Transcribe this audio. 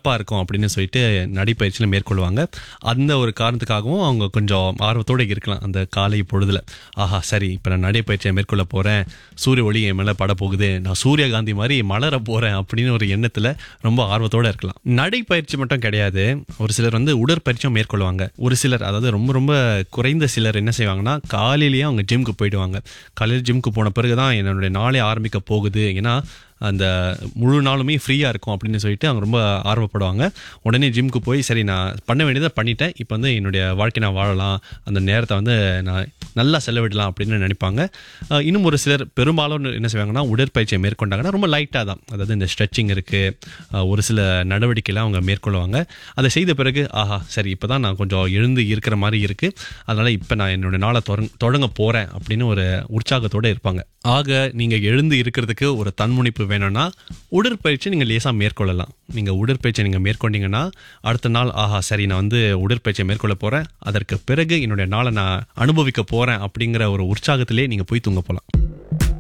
சிறப்பாக இருக்கும் அப்படின்னு சொல்லிட்டு நடைப்பயிற்சியில் மேற்கொள்வாங்க அந்த ஒரு காரணத்துக்காகவும் அவங்க கொஞ்சம் ஆர்வத்தோடு இருக்கலாம் அந்த காலை பொழுதுல ஆஹா சரி இப்போ நான் நடைப்பயிற்சியை மேற்கொள்ள போகிறேன் சூரிய ஒளி என் மேலே பட போகுது நான் சூரியகாந்தி மாதிரி மலர போகிறேன் அப்படின்னு ஒரு எண்ணத்தில் ரொம்ப ஆர்வத்தோடு இருக்கலாம் நடைப்பயிற்சி மட்டும் கிடையாது ஒரு சிலர் வந்து உடற்பயிற்சியும் மேற்கொள்வாங்க ஒரு சிலர் அதாவது ரொம்ப ரொம்ப குறைந்த சிலர் என்ன செய்வாங்கன்னா காலையிலேயே அவங்க ஜிம்க்கு போயிடுவாங்க காலையில் ஜிம்க்கு போன பிறகு தான் என்னுடைய நாளே ஆரம்பிக்க போகுது ஏன்னா அந்த முழு நாளுமே ஃப்ரீயாக இருக்கும் அப்படின்னு சொல்லிட்டு அவங்க ரொம்ப ஆர்வப்படுவாங்க உடனே ஜிம்க்கு போய் சரி நான் பண்ண வேண்டியதை பண்ணிட்டேன் இப்போ வந்து என்னுடைய வாழ்க்கை நான் வாழலாம் அந்த நேரத்தை வந்து நான் நல்லா செலவிடலாம் அப்படின்னு நினைப்பாங்க அஹ் இன்னும் ஒரு சிலர் பெரும்பாலும் என்ன செய்வாங்கன்னா உடற்பயிற்சியை மேற்கொண்டாங்கன்னா ரொம்ப லைட்டாக தான் அதாவது இந்த ஸ்ட்ரெச்சிங் இருக்குது ஒரு சில நடவடிக்கைலாம் அவங்க மேற்கொள்வாங்க அதை செய்த பிறகு ஆஹா சரி இப்போ தான் நான் கொஞ்சம் எழுந்து இருக்கிற மாதிரி இருக்குது அதனால் இப்போ நான் என்னோட நாளை தொடங்க தொடங்க போகிறேன் அப்படின்னு ஒரு உற்சாகத்தோடு இருப்பாங்க ஆக நீங்கள் எழுந்து இருக்கிறதுக்கு ஒரு தன்முனைப்பு வேணும்னா உடற்பயிற்சி நீங்கள் லேசாக மேற்கொள்ளலாம் நீங்கள் உடற்பயிற்சி நீங்கள் மேற்கொண்டீங்கன்னா அடுத்த நாள் ஆஹா சரி நான் வந்து உடற்பயிற்சியை மேற்கொள்ள போகிறேன் அதற்கு பிறகு என்னுடைய நாளை நான் அனுபவிக்க போகிறேன் அப்படிங்கிற ஒரு உற்சாகத்திலே நீங்கள் போய் தூங்க போகலாம்